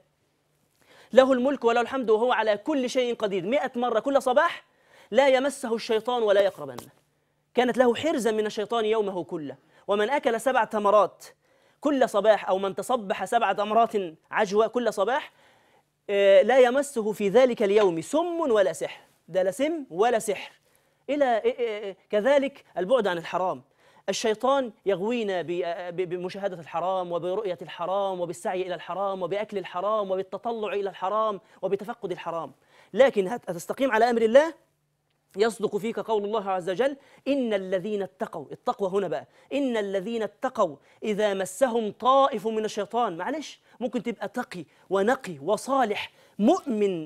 له الملك وله الحمد وهو على كل شيء قدير مئة مرة كل صباح لا يمسه الشيطان ولا يقربنه كانت له حرزا من الشيطان يومه كله ومن أكل سبع تمرات كل صباح أو من تصبح سبع تمرات عجوة كل صباح آه، لا يمسه في ذلك اليوم سم ولا سحر ده لا سم ولا سحر إلى آه، آه، كذلك البعد عن الحرام الشيطان يغوينا ب- آه، ب- بمشاهدة الحرام وبرؤية الحرام وبالسعي إلى الحرام وبأكل الحرام وبالتطلع إلى الحرام وبتفقد الحرام لكن هت- هتستقيم على أمر الله يصدق فيك قول الله عز وجل إن الذين اتقوا التقوى هنا بقى إن الذين اتقوا إذا مسهم طائف من الشيطان معلش ممكن تبقى تقي ونقي وصالح مؤمن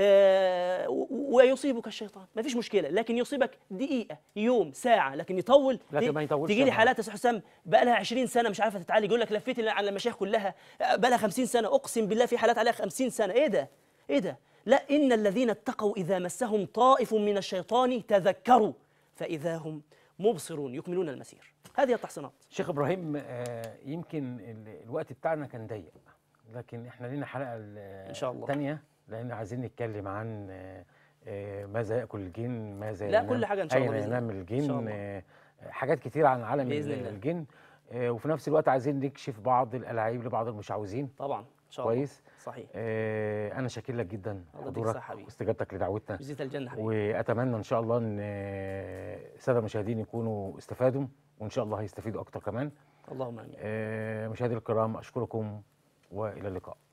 آه و- ويصيبك الشيطان ما فيش مشكلة لكن يصيبك دقيقة يوم ساعة لكن يطول لكن دي- ما يطولش تيجي لي يا حالات يا أستاذ حسام بقى لها 20 سنة مش عارفة تتعالج يقول لك لفيت على المشايخ كلها بقى لها 50 سنة أقسم بالله في حالات عليها 50 سنة إيه ده ايه ده لا ان الذين اتقوا اذا مسهم طائف من الشيطان تذكروا فاذا هم مبصرون يكملون المسير هذه التحصينات شيخ ابراهيم آه، يمكن ال- الوقت بتاعنا كان ضيق لكن احنا لينا حلقه إن شاء الله. ثانيه لان عايزين نتكلم عن آه، آه، ماذا ياكل الجن ماذا لا، ينام كل حاجة إن شاء الله اين بإذن ينام الله. إن الجن شاء الله. آه، حاجات كتير عن عالم بإذن ال- الله. الجن آه، وفي نفس الوقت عايزين نكشف بعض الالعاب لبعض المشعوذين طبعا ان شاء الله كويس صحيح آه، انا شاكر لك جدا الله يديك حضورك الصحة حبيبي. واستجابتك لدعوتنا جزيت الجنه حبيبي واتمنى ان شاء الله ان آه، الساده المشاهدين يكونوا استفادوا وان شاء الله هيستفيدوا اكتر كمان اللهم امين آه، مشاهدي الكرام اشكركم والى اللقاء